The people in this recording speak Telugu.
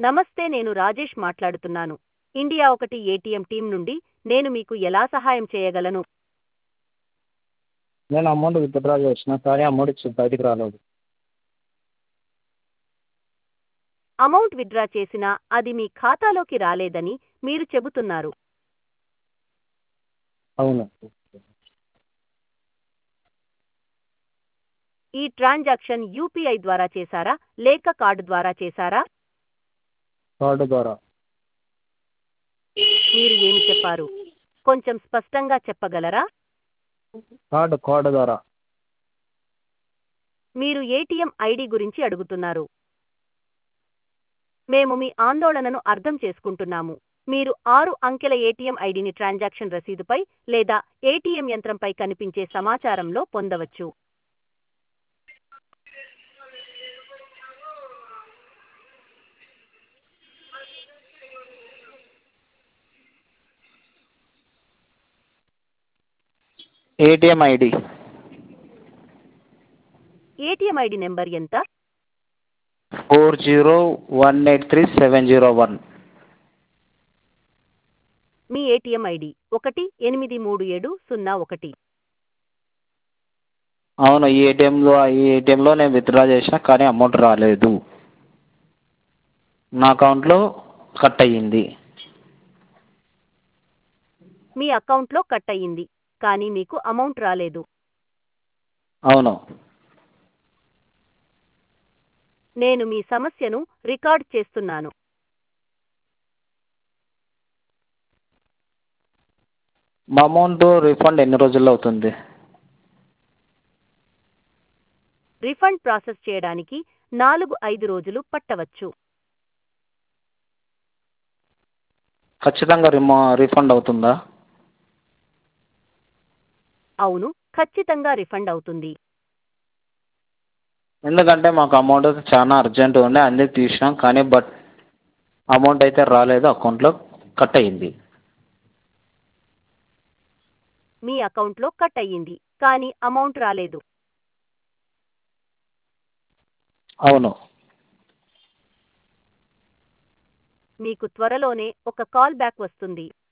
నమస్తే నేను రాజేష్ మాట్లాడుతున్నాను ఇండియా ఒకటి ఏటీఎం టీం నుండి నేను మీకు ఎలా సహాయం చేయగలను నేను అమౌంట్ విత్డ్రా చేసిన కానీ అమౌంట్ ఇచ్చి బయటికి రాలేదు అమౌంట్ విత్డ్రా చేసినా అది మీ ఖాతాలోకి రాలేదని మీరు చెబుతున్నారు అవును ఈ ట్రాన్సాక్షన్ యూపీఐ ద్వారా చేశారా లేక కార్డు ద్వారా చేశారా కార్డు ద్వారా మీరు ఏమి చెప్పారు కొంచెం స్పష్టంగా చెప్పగలరా కార్డు కార్డు ద్వారా మీరు ఏటీఎం ఐడి గురించి అడుగుతున్నారు మేము మీ ఆందోళనను అర్థం చేసుకుంటున్నాము మీరు ఆరు అంకెల ఏటీఎం ఐడిని ట్రాన్సాక్షన్ రసీదుపై లేదా ఏటీఎం యంత్రంపై కనిపించే సమాచారంలో పొందవచ్చు ATM ID ATM ID number ఎంత four zero one eight three seven zero one మీ ఏటీఎం ఐడి ఒకటి ఎనిమిది మూడు ఏడు సున్నా ఒకటి అవును ఈ ఏటీఎంలో ఈ ఏటీఎంలో నేను విత్డ్రా చేసిన కానీ అమౌంట్ రాలేదు నా అకౌంట్లో కట్ అయ్యింది మీ అకౌంట్లో కట్ అయ్యింది కానీ మీకు అమౌంట్ రాలేదు అవును నేను మీ సమస్యను రికార్డ్ చేస్తున్నాను మా అమౌంట్ రిఫండ్ ఎన్ని రోజుల్లో అవుతుంది రిఫండ్ ప్రాసెస్ చేయడానికి నాలుగు ఐదు రోజులు పట్టవచ్చు ఖచ్చితంగా రిమో రిఫండ్ అవుతుందా అవును ఖచ్చితంగా రిఫండ్ అవుతుంది ఎందుకంటే మాకు అమౌంట్ అయితే చాలా అర్జెంట్ ఉండే అందుకే తీసినాం కానీ బట్ అమౌంట్ అయితే రాలేదు అకౌంట్లో కట్ అయ్యింది మీ అకౌంట్లో కట్ అయ్యింది కానీ అమౌంట్ రాలేదు అవును మీకు త్వరలోనే ఒక కాల్ బ్యాక్ వస్తుంది